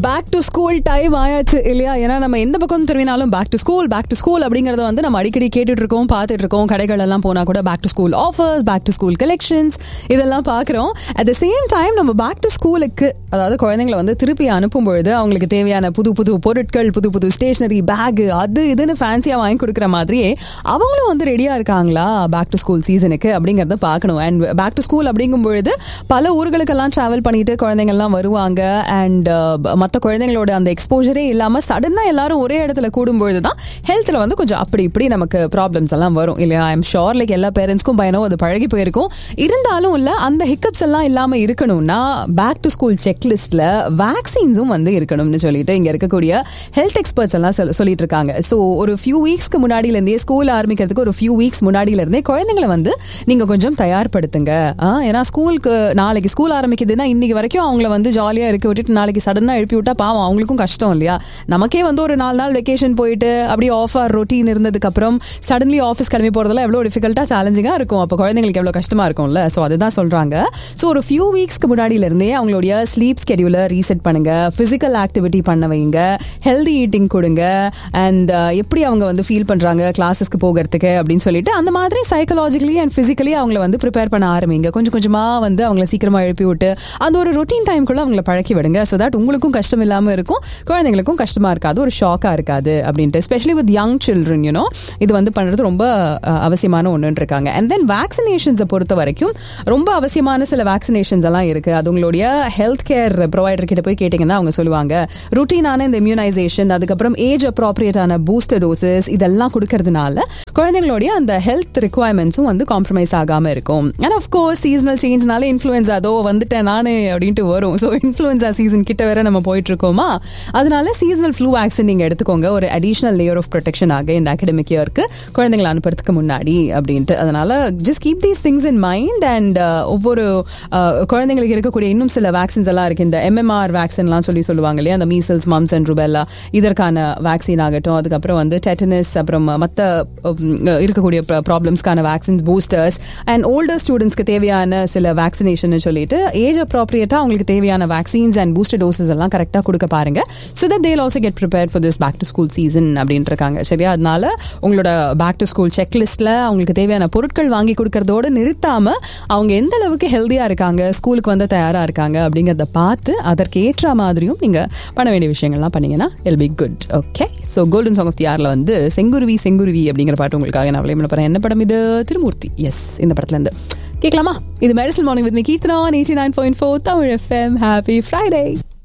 Back to school time ஆயாச்சு இல்லையா ஏன்னா நம்ம எந்த பக்கம் திரும்பினாலும் back to school back to school அப்படிங்கறத வந்து நம்ம அடிக்கடி கேட்டுட்டு இருக்கோம் பார்த்துட்டு இருக்கோம் கடைகள் எல்லாம் போனா கூட back to school offers back to school collections இதெல்லாம் பார்க்குறோம் அட் த சேம் டைம் நம்ம பேக் டு ஸ்கூலுக்கு அதாவது குழந்தைங்களை வந்து திருப்பி அனுப்பும் பொழுது அவங்களுக்கு தேவையான புது புது பொருட்கள் புது புது ஸ்டேஷனரி பேக் அது இதுன்னு ஃபேன்சியாக வாங்கி கொடுக்குற மாதிரியே அவங்களும் வந்து ரெடியாக இருக்காங்களா பேக் டு ஸ்கூல் சீசனுக்கு அப்படிங்கிறத பார்க்கணும் அண்ட் பேக் டு ஸ்கூல் அப்படிங்கும் பொழுது பல ஊர்களுக்கெல்லாம் ட்ராவல் பண்ணிட்டு குழந்தைங்கள்லாம் வருவாங்க அண்ட் மற்ற குழந்தைங்களோட அந்த எக்ஸ்போஜரே இல்லாமல் சடனாக எல்லாரும் ஒரே இடத்துல கூடும்பொழுது தான் ஹெல்த்தில் வந்து கொஞ்சம் அப்படி இப்படி நமக்கு ப்ராப்ளம்ஸ் எல்லாம் வரும் இல்லையா ஐம் ஷோர் லைக் எல்லா பேரண்ட்ஸ்க்கும் பயனோ அது பழகி போயிருக்கும் இருந்தாலும் இல்லை அந்த ஹிக்கப்ஸ் எல்லாம் இல்லாமல் இருக்கணும்னா பேக் டு ஸ்கூல் செக்லிஸ்ட்டில் வேக்சின்ஸும் வந்து இருக்கணும்னு சொல்லிட்டு இங்கே இருக்கக்கூடிய ஹெல்த் எக்ஸ்பர்ட்ஸ் எல்லாம் சொல்- சொல்லிட்டு இருக்காங்க ஸோ ஒரு ஃபியூ வீக்ஸ்க்கு முன்னாடியிலேருந்தே ஸ்கூல் ஆரம்பிக்கிறதுக்கு ஒரு ஃபியூ வீக்ஸ் முன்னாடியிலேருந்தே குழந்தைங்களை வந்து நீங்கள் கொஞ்சம் தயார்படுத்துங்க ஆ, ஏன்னா ஸ்கூலுக்கு நாளைக்கு ஸ்கூல் ஆரம்பிக்குதுன்னா இன்னைக்கு வரைக்கும் அவங்கள வந்து ஜாலியாக இருக்க விட்டுட்டு நாளைக்கு சடனாக எழுப்பி விட்டா பாவம் அவங்களுக்கும் கஷ்டம் இல்லையா நமக்கே வந்து ஒரு நாலு நாள் வெக்கேஷன் போயிட்டு அப்படியே ஆஃப் ஆர் ரொட்டீன் இருந்ததுக்கு அப்புறம் சடன்லி ஆஃபீஸ் கிளம்பி போகிறதெல்லாம் எவ்வளோ டிஃபிகல்ட்டாக சேலஞ்சிங்காக இருக்கும் அப்போ குழந்தைங்களுக்கு எவ்வளோ கஷ்டமாக இருக்கும்ல ஸோ அதுதான் சொல்கிறாங்க ஸோ ஒரு ஃபியூ வீக்ஸ்க்கு முன்னாடியிலேருந்தே அவங்களுடைய ஸ்லீப் ஸ்கெடியூலை ரீசெட் பண்ணுங்க ஃபிசிக்கல் ஆக்டிவிட்டி பண்ண வைங்க ஹெல்தி ஈட்டிங் கொடுங்க அண்ட் எப்படி அவங்க வந்து ஃபீல் பண்ணுறாங்க கிளாஸஸ்க்கு போகிறதுக்கு அப்படின்னு சொல்லிட்டு அந்த மாதிரி சைக்கலாஜிக்கலி அண்ட் ஃபிசிக்கலி அவங்கள வந்து ப்ரிப்பேர் பண்ண ஆரம்பிங்க கொஞ்சம் கொஞ்சமாக வந்து அவங்கள சீக்கிரமாக எழுப்பி விட்டு அந்த ஒரு ரொட்டீன் டைம்குள்ளே அவங்கள பழக்கி விடுங்க ஸோ தட் உங்களுக்கும் கஷ்டம் இல்லாமல் இருக்கும் குழந்தைங்களுக்கும் கஷ்டமாக இருக்காது ஒரு ஷாக்காக இருக்காது அப்படின்ட்டு specially with young children you know இது வந்து பண்ணுறது ரொம்ப அஹ், அவசியமான ஒன்றுன்னு இருக்காங்க அண்ட் தென் வேக்சினேஷன்ஸை பொறுத்த வரைக்கும் ரொம்ப அவசியமான சில வேக்சினேஷன்ஸ் எல்லாம் இருக்குது அது உங்களுடைய ஹெல்த் கேர் ப்ரொவைடர் கிட்ட போய் கேட்டிங்கன்னா அவங்க சொல்லுவாங்க ருட்டீனான இந்த இம்யூனைசேஷன் அதுக்கப்புறம் ஏஜ் அப்ராப்ரியேட்டான பூஸ்டர் டோசஸ் இதெல்லாம் கொடுக்கறதுனால குழந்தைங்களுடைய அந்த ஹெல்த் ரிக்குவயர்மெண்ட்ஸும் வந்து காம்ப்ரமைஸ் ஆகாமல் இருக்கும் அண்ட் ஆஃப்கோர்ஸ் சீசனல் சேஞ்ச்னால இன்ஃப்ளூயன்ஸா அதோ வந்துட்டேன் நானு அப்படின்ட்டு வரும் ஸோ இன்ஃப்ளூயன்ஸா சீசன் கிட்ட வேற நம்ம போயிட்டு இருக்கோமா அதனால சீசனல் ஃப்ளூ வேக்சின் நீங்க எடுத்துக்கோங்க ஒரு அடிஷனல் லேயர் ஆஃப் ப்ரொடெக்ஷன் ஆக இந்த அகடமிக் இயர்க்கு குழந்தைங்களை அனுப்புறதுக்கு முன்னாடி அப்படின்ட்டு அதனால just keep these things in mind and ஒவ்வொரு uh, குழந்தைங்களுக்கு இருக்கக்கூடிய இன்னும் சில வேக்சின்ஸ் எல்லாம் இருக்கு இந்த எம்எம்ஆர் வேக்சின்லாம் சொல்லி சொல்லுவாங்க இல்லையா அந்த மீசல்ஸ் மம்ஸ் அண்ட் ருபெல்லா இதற்கான வேக்சின் ஆகட்டும் அதுக்கப்புறம் வந்து டெட்டனஸ் அப்புறம் மற்ற இருக்கக்கூடிய ப்ராப்ளம்ஸ்க்கான வேக்சின்ஸ் பூஸ்டர்ஸ் அண்ட் ஓல்டர் ஸ்டூடெண்ட்ஸ்க்கு தேவையான சில வேக்சினேஷன் சொல்லிட்டு ஏஜ் அப்ராப்ரியேட்டாக அவங்களுக்கு தேவையான வேக்சின்ஸ் அண்ட் பூஸ்டர் டோசஸ் எல்லாம் கரெக்டாக கொடுக்க பாருங்க so that they'll also get prepare for this back to school season அப்படின்ட்டு இருக்காங்க சரியா அதனால உங்களோட பேக் டு ஸ்கூல் செக்லிஸ்ட்ல அவங்களுக்கு தேவையான பொருட்கள் வாங்கி கொடுக்கறதோட நிறுத்தாம அவங்க எந்த அளவுக்கு ஹெல்தியா இருக்காங்க ஸ்கூலுக்கு வந்து தயாரா இருக்காங்க அப்படிங்கறத பார்த்து அதற்கு ஏற்ற மாதிரியும் நீங்க பண்ண வேண்டிய விஷயங்கள்லாம் பண்ணீங்கன்னா will be good okay so golden song of the யார்ல வந்து செங்குருவி செங்குருவி அப்படிங்கிற பாட்டு உங்களுக்காக நான் விளையாட போறேன் என்ன படம் இது திருமூர்த்தி எஸ் இந்த படத்துல இருந்து கேட்கலாமா இது medical morning with me Keerthana eighty nine point four Tamil FM happy Friday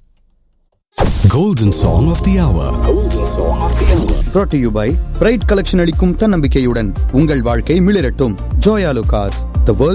Golden Song of the Hour. Golden Song of the Hour. brought to you by bride collection அளிக்கும் தன்னம்பிக்கையுடன் உங்கள் வாழ்க்கை மிளிரட்டும் ஜோயா லுகாஸ் த